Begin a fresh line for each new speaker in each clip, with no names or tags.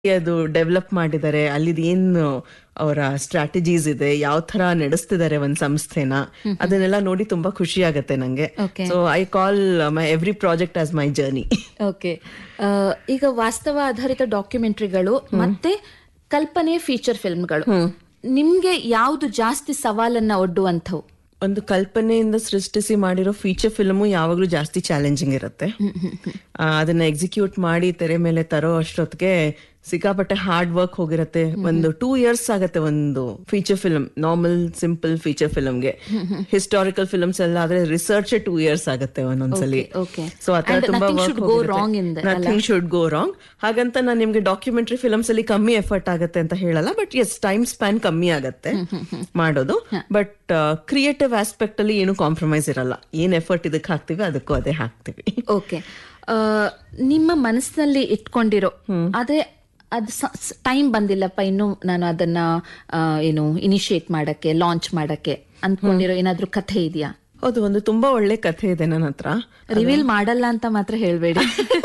ಅದು ಡೆವಲಪ್ ಮಾಡಿದ್ದಾರೆ ಅಲ್ಲಿದ್ ಏನು ಅವರ ಸ್ಟ್ರಾಟಜೀಸ್ ಇದೆ ಯಾವ ತರ ನಡೆಸ್ತಿದ್ದಾರೆ ಒಂದ್ ಸಂಸ್ಥೆನ ಅದನ್ನೆಲ್ಲ ನೋಡಿ ತುಂಬಾ ಖುಷಿ ಆಗತ್ತೆ ನಂಗೆ
Okay.
So I call my every project as my journey
okay ಈಗ ವಾಸ್ತವ ಆಧಾರಿತ ಡಾಕ್ಯುಮೆಂಟ್ರಿಗಳು ಮತ್ತೆ ಕಲ್ಪನೆ ಫೀಚರ್ ಫಿಲ್ಮ್ಗಳು ನಿಮ್ಗೆ ಯಾವ್ದು ಜಾಸ್ತಿ ಸವಾಲನ್ನ ಒಡ್ಡುವಂಥವು
ಒಂದು ಕಲ್ಪನೆಯಿಂದ ಸೃಷ್ಟಿಸಿ ಮಾಡಿರೋ ಫೀಚರ್ ಫಿಲ್ಮು ಯಾವಾಗ್ಲೂ ಜಾಸ್ತಿ ಚಾಲೆಂಜಿಂಗ್ ಇರುತ್ತೆ ಆ, ಅದನ್ನ ಎಕ್ಸಿಕ್ಯೂಟ್ ಮಾಡಿ ತೆರೆ ಮೇಲೆ ತರೋ ಅಷ್ಟೊತ್ತಿಗೆ ಸಿಕ್ಕಾಪಟ್ಟೆ ಹಾರ್ಡ್ ವರ್ಕ್ ಹೋಗಿರತ್ತೆ ಒಂದು ಟೂ ಇಯರ್ಸ್ ಆಗತ್ತೆ ಒಂದು feature film normal simple feature ಫಿಲ್ಮ್ಗೆ ಹಿಸ್ಟಾರಿಕಲ್ ಫಿಲ್ಮ್ಸ್ ಎಲ್ಲ ಆದ್ರೆ ರಿಸರ್ಚ್ ಟೂ ಇಯರ್ಸ್ ಆಗತ್ತೆ ಒಂದೊಂದ್ಸಲಿ
okay.
ಸೊ ಆತರ
And
ತುಂಬಾ
nothing should go wrong in the-
nothing should go wrong ಹಾಗಂತ ನಾನು ನಿಮ್ಗೆ ಡಾಕ್ಯುಮೆಂಟರಿ ಫಿಲ್ಮ್ಸ್ ಅಲ್ಲಿ ಕಮ್ಮಿ ಎಫರ್ಟ್ ಆಗತ್ತೆ ಅಂತ ಹೇಳಲ್ಲ ಬಟ್ ಎಸ್ ಟೈಮ್ ಸ್ಪ್ಯಾನ್ ಕಮ್ಮಿ ಆಗತ್ತೆ ಮಾಡೋದು ಬಟ್ ಕ್ರಿಯೇಟಿವ್ ಆಸ್ಪೆಕ್ಟ್ ಅಲ್ಲಿ ಏನು ಕಾಂಪ್ರಮೈಸ್ ಇರಲ್ಲ ಏನ್ ಎಫರ್ಟ್ ಇದಕ್ಕೆ ಹಾಕ್ತಿವಿ ಅದಕ್ಕೂ ಅದೇ ಹಾಕ್ತಿವಿ
ಓಕೆ ನಿಮ್ಮ ಮನಸ್ಸಿನಲ್ಲಿ ಇಟ್ಕೊಂಡಿರೋ ಆದ್ರೆ ಅದು ಟೈಮ್ ಬಂದಿಲ್ಲಪ್ಪ ಇನ್ನು ನಾನು ಅದನ್ನ ಆ, ಏನು ಇನಿಶಿಯೇಟ್ ಮಾಡಕ್ಕೆ ಲಾಂಚ್ ಮಾಡಕ್ಕೆ ಅಂದ್ಕೊಂಡಿರೋ ಏನಾದ್ರೂ ಕಥೆ ಇದೆಯಾ
ಹೌದು ಒಂದು ತುಂಬಾ ಒಳ್ಳೆ ಕಥೆ ಇದೆ ನನ್ನ ಹತ್ರ
ರಿವೀಲ್ ಮಾಡಲ್ಲ ಅಂತ ಮಾತ್ರ ಹೇಳ್ಬೇಡಿ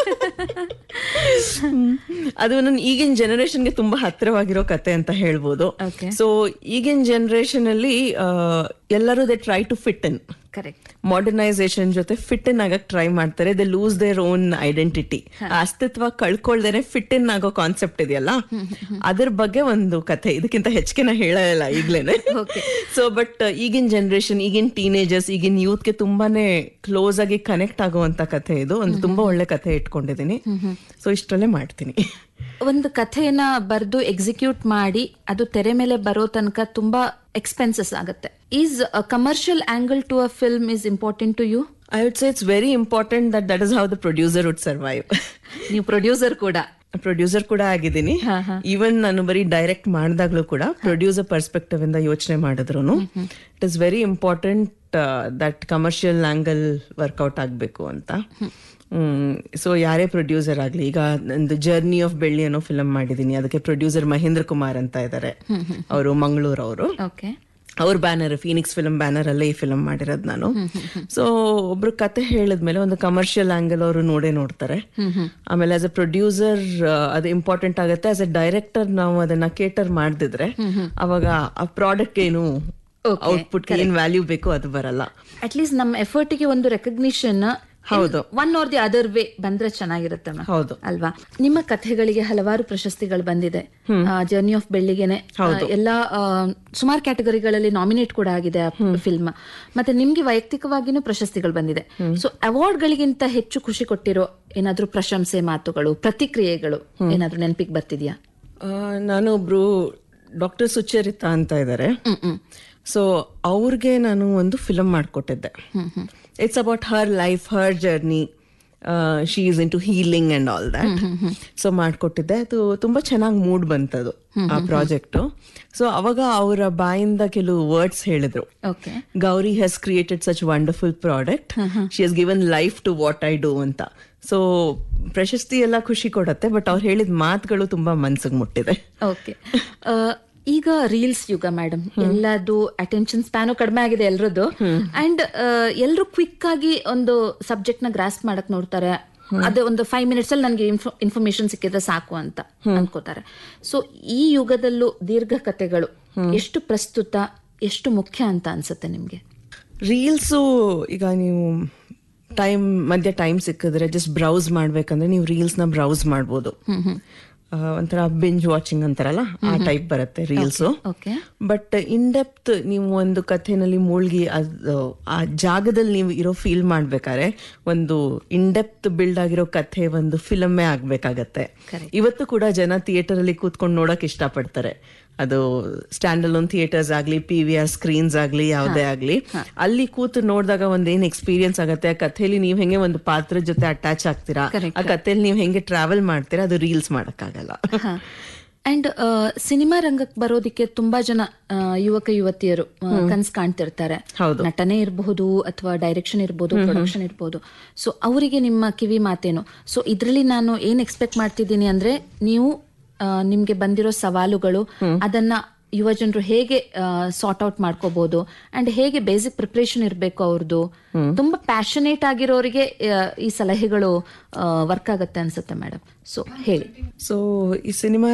ಅದು ನನ್ನ ಈಗಿನ ಜನರೇಷನ್ಗೆ ತುಂಬಾ ಹತ್ತಿರವಾಗಿರೋ ಕತೆ ಅಂತ ಹೇಳ್ಬೋದು
Okay.
ಸೊ ಈಗಿನ ಜನರೇಷನ್ ಅಲ್ಲಿ ಆ, ಎಲ್ಲರೂ they try to fit in
correct
modernisation ಜೊತೆ ಫಿಟ್ ಇನ್ ಆಗಕ್ ಟ್ರೈ ಮಾಡ್ತಾರೆ they lose their own identity ಅಸ್ತಿತ್ವ ಕಳ್ಕೊಳ್ದೇನೆ ಫಿಟ್ ಇನ್ ಆಗೋ ಕಾನ್ಸೆಪ್ಟ್ ಇದೆಯಲ್ಲ ಅದ್ರ ಬಗ್ಗೆ ಒಂದು ಕಥೆ ಇದಕ್ಕಿಂತ ಹೆಚ್ಚಿಗೆ ನಾ ಹೇಳಲ್ಲ ಈಗ್ಲೇನೆ ಸೊ ಬಟ್ ಈಗಿನ ಜನರೇಷನ್ ಈಗಿನ ಟೀನೇಜರ್ಸ್ ಈಗಿನ ಯೂತ್ಗೆ ತುಂಬಾನೇ ಕ್ಲೋಸ್ ಆಗಿ ಕನೆಕ್ಟ್ ಆಗುವಂತ ಕಥೆ ಇದು ಒಂದು ತುಂಬಾ ಒಳ್ಳೆ ಕಥೆ ಇಟ್ಕೊಂಡಿದ್ದೀನಿ ಸೊ ಇಷ್ಟರಲ್ಲೇ ಮಾಡ್ತೀನಿ
ಒಂದು ಕಥೆಯನ್ನ ಬರೆದು ಎಕ್ಸಿಕ್ಯೂಟ್ ಮಾಡಿ ಅದು ತೆರೆ ಮೇಲೆ ಬರೋ ತನಕ ತುಂಬಾ ಎಕ್ಸ್ಪೆನ್ಸಸ್ ಆಗುತ್ತೆ is commercial angle to a film is important to you
I would say it's very important that that is how the producer would survive
ನೀವು ಪ್ರೊಡ್ಯೂಸರ್ ಕೂಡ
ಪ್ರೊಡ್ಯೂಸರ್ ಕೂಡ ಆಗಿದ್ದೀನಿ ಈವನ್ ನಾನು ಬರೀ ಡೈರೆಕ್ಟ್ ಮಾಡಿದಾಗ್ಲೂ ಕೂಡ ಪ್ರೊಡ್ಯೂಸರ್ ಪರ್ಸ್ಪೆಕ್ಟಿವ್ ಇಂದ ಯೋಚನೆ ಮಾಡಿದ್ರು it is very important that commercial angle work out ಆಗಬೇಕು ಅಂತ ಸೊ ಯಾರೇ ಪ್ರೊಡ್ಯೂಸರ್ ಆಗಲಿ ಈಗ ನಂದು ಜರ್ನಿ ಆಫ್ ಬೆಳ್ಳಿ ಅನ್ನೋ ಫಿಲಮ್ ಮಾಡಿದ್ದೀನಿ ಅದಕ್ಕೆ ಪ್ರೊಡ್ಯೂಸರ್ ಮಹೇಂದ್ರ ಕುಮಾರ್ ಅಂತ ಇದ್ದಾರೆ ಅವರು ಮಂಗಳೂರು ಅವರು
ಓಕೆ
ಅವ್ರ ಬ್ಯಾನರ್ ಫೀನಿಕ್ಸ್ ಫಿಲ್ಮ್ ಬ್ಯಾನರ್ ಅಲ್ಲೇ ಈ ಫಿಲ್ಮ್ ಮಾಡಿರೋದು ನಾನು ಸೊ ಒಬ್ರು ಕತೆ ಹೇಳಿದ್ಮೇಲೆ ಒಂದು ಕಮರ್ಷಿಯಲ್ ಆಂಗಲ್ ಅವರು ನೋಡೇ ನೋಡ್ತಾರೆ ಆಮೇಲೆ ಆಸ್ ಎ ಪ್ರೊಡ್ಯೂಸರ್ ಅದು ಇಂಪಾರ್ಟೆಂಟ್ ಆಗುತ್ತೆ ಆಸ್ ಎ ಡೈರೆಕ್ಟರ್ ನಾವು ಅದನ್ನ ಕೇಟರ್ ಮಾಡ್ದಿದ್ರೆ ಅವಾಗ ಆ ಪ್ರಾಡಕ್ಟ್ ಏನು ಔಟ್ಪುಟ್ ಏನ್ ವ್ಯಾಲ್ಯೂ ಬೇಕೋ ಅದು ಬರಲ್ಲ
ಅಟ್ ಲೀಸ್ಟ್ ನಮ್ಮ ಎಫರ್ಟ್ಗೆ ಒಂದು ರೆಕಗ್ನಿಷನ್
ಹೌದು.
One or the other way ಬಂದ್ರೆ ಚೆನ್ನಾಗಿರುತ್ತೆ ma'am.
ಹೌದು.
ಅಲ್ವಾ ನಿಮ್ಮ ಕಥೆಗಳಿಗೆ ಹಲವಾರು ಪ್ರಶಸ್ತಿಗಳು ಬಂದಿದೆ ಜರ್ನಿ ಆಫ್ ಬೆಳ್ಳಿಗೆನೆ ಎಲ್ಲ ಸುಮಾರು ಕ್ಯಾಟಗರಿಗಳಲ್ಲಿ ನಾಮಿನೇಟ್ ಕೂಡ ಆಗಿದೆ ಆ ಫಿಲ್ಮ್ ಮತ್ತೆ ನಿಮ್ಗೆ ವೈಯಕ್ತಿಕವಾಗಿನೂ ಪ್ರಶಸ್ತಿಗಳು ಬಂದಿದೆ ಸೊ ಅವಾರ್ಡ್ಗಳಿಗಿಂತ ಹೆಚ್ಚು ಖುಷಿ ಕೊಟ್ಟಿರೋ ಏನಾದ್ರೂ ಪ್ರಶಂಸೆ ಮಾತುಗಳು ಪ್ರತಿಕ್ರಿಯೆಗಳು ಏನಾದ್ರೂ ನೆನಪಿಗೆ ಬರ್ತಿದ್ಯಾ
ಆ, ನಾನು ಒಬ್ರು ಡಾಕ್ಟರ್ ಸುಚರಿತಾ ಅಂತ ಇದ್ದಾರೆ ಸೊ ಅವ್ರಿಗೆ ನಾನು ಒಂದು ಫಿಲಮ್ ಮಾಡಿಕೊಟ್ಟಿದ್ದೆ it's about her life her journey she is into healing and all that so ಮಾಡಿಕೊಟ್ಟಿದ್ದೆ ಅದು ತುಂಬಾ ಚೆನ್ನಾಗಿ ಮೂಡ್ ಬಂತದು ಆ ಪ್ರಾಜೆಕ್ಟ್ ಸೊ ಅವಾಗ ಅವರ ಬಾಯಿಂದ ಕೆಲವು ವರ್ಡ್ಸ್ ಹೇಳಿದ್ರು
okay
Gauri has created such wonderful product she has given life to what I do ಅಂತ ಸೊ ಪ್ರಶಸ್ತಿ ಎಲ್ಲ ಖುಷಿ ಕೊಡತ್ತೆ ಬಟ್ ಅವ್ರು ಹೇಳಿದ ಮಾತುಗಳು ತುಂಬಾ ಮನ್ಸಿಗೆ ಮುಟ್ಟಿದೆ
ಓಕೆ ಈಗ ರೀಲ್ಸ್ ಯುಗ ಮೇಡಮ್ ಎಲ್ಲದು ಅಟೆನ್ಷನ್ ಸ್ಪ್ಯಾನು ಕಡಿಮೆ ಆಗಿದೆ ಎಲ್ರದ್ದು ಅಂಡ್ ಎಲ್ರು ಕ್ವಿಕ್ ಆಗಿ ಒಂದು ಸಬ್ಜೆಕ್ಟ್ ನ ಗ್ರಾಸ್ ಮಾಡಕ್ ನೋಡ್ತಾರೆ ಅದೇ ಒಂದು ಫೈವ್ ಮಿನಿಟ್ಸ್ ಅಲ್ಲಿ ನನಗೆ ಇನ್ಫಾರ್ಮೇಶನ್ ಸಿಕ್ಕಿದ್ರೆ ಸಾಕು ಅಂತ ಅನ್ಕೋತಾರೆ ಸೊ ಈ ಯುಗದಲ್ಲೂ ದೀರ್ಘ ಕಥೆಗಳು ಎಷ್ಟು ಪ್ರಸ್ತುತ ಎಷ್ಟು ಮುಖ್ಯ ಅಂತ ಅನ್ಸುತ್ತೆ ನಿಮ್ಗೆ
ರೀಲ್ಸು ಈಗ ನೀವು ಟೈಮ್ ಮಧ್ಯ ಟೈಮ್ ಸಿಕ್ಕಿದ್ರೆ ಜಸ್ಟ್ ಬ್ರೌಸ್ ಮಾಡ್ಬೇಕಂದ್ರೆ ನೀವು ರೀಲ್ಸ್ ನ ಬ್ರೌಸ್ ಮಾಡ್ಬೋದು ಆ, ಒಂಥರ ಬಿಂಜ್ ವಾಚಿಂಗ್ ಅಂತಾರಲ್ಲ ಆ ಟೈಪ್ ಬರುತ್ತೆ reels
okay
but in depth ನೀವು ಒಂದು ಕಥೆನಲ್ಲಿ ಮುಳುಗಿ ಅದು ಆ ಜಾಗದಲ್ಲಿ ನೀವು ಇರೋ ಫೀಲ್ ಮಾಡ್ಬೇಕಾದ್ರೆ ಒಂದು ಇನ್ ಡೆಪ್ತ್ ಬಿಲ್ಡ್ ಆಗಿರೋ ಕಥೆ ಒಂದು ಫಿಲಮ್ಮೇ ಆಗ್ಬೇಕಾಗತ್ತೆ ಇವತ್ತು ಕೂಡ ಜನ ಥಿಯೇಟರ್ ಅಲ್ಲಿ ಕೂತ್ಕೊಂಡು ನೋಡಕ್ ಇಷ್ಟಪಡ್ತಾರೆ ಅದು ಸ್ಟ್ಯಾಂಡ್ ಅಲೋನ್ ಥಿಯೇಟರ್ಸ್ ಆಗ್ಲಿ ಪಿ ವಿ ಆರ್ ಸ್ಕ್ರೀನ್ಸ್ ಆಗ್ಲಿ ಯಾವುದೇ ಆಗ್ಲಿ ಅಲ್ಲಿ ಕೂತು ನೋಡಿದಾಗ ಒಂದ್ ಏನ್ ಎಕ್ಸ್ಪೀರಿಯನ್ಸ್ ಆಗತ್ತೆ ಆ ಕಥೆಯಲ್ಲಿ ನೀವು ಹೆಂಗೆ ಒಂದು ಪಾತ್ರದ ಜೊತೆ ಅಟ್ಯಾಚ್ ಆಗ್ತೀರಾ ಆ ಕಥೆಯಲ್ಲಿ ನೀವು ಹೆಂಗೆ ಟ್ರಾವೆಲ್ ಮಾಡ್ತೀರಾ ಅದು ರೀಲ್ಸ್ ಮಾಡಕ್ಕಾಗಲ್ಲ
ಅಂಡ್ ಸಿನಿಮಾ ರಂಗಕ್ಕೆ ಬರೋದಿಕ್ಕೆ ತುಂಬಾ ಜನ ಆ, ಯುವಕ ಯುವತಿಯರು ಕನ್ಸ್ ಕಾಣ್ತಿರ್ತಾರೆ
ಹೌದು.
ನಟನೆ ಇರಬಹುದು ಅಥವಾ ಡೈರೆಕ್ಷನ್ ಇರಬಹುದು ಪ್ರೊಡಕ್ಷನ್ ಇರಬಹುದು ಸೊ ಅವರಿಗೆ ನಿಮ್ಮ ಕಿವಿ ಮಾತೇನು ಸೊ ಇದ್ರಲ್ಲಿ ನಾನು ಏನ್ ಎಕ್ಸ್ಪೆಕ್ಟ್ ಮಾಡ್ತಿದ್ದೀನಿ ಅಂದ್ರೆ ನೀವು ಆ, ನಿಮ್ಗೆ ಬಂದಿರೋ ಸವಾಲುಗಳು ಅದನ್ನ ಯುವ ಜನರು ಹೇಗೆ ಸಾರ್ಟ್ ಔಟ್ ಮಾಡ್ಕೋಬಹುದು ಅಂಡ್ ಹೇಗೆ ಬೇಸಿಕ್ ಪ್ರಿಪರೇಷನ್ ಇರಬೇಕು ಅವ್ರದ್ದು ತುಂಬಾ ಪ್ಯಾಷನೇಟ್ ಆಗಿರೋರಿಗೆ ಆ, ಈ ಸಲಹೆಗಳು ವರ್ಕ್ ಆಗತ್ತೆ ಅನ್ಸುತ್ತೆ ಮೇಡಮ್ ಸೊ ಹೇಳಿ
ಸೊ ಈ ಸಿನಿಮಾ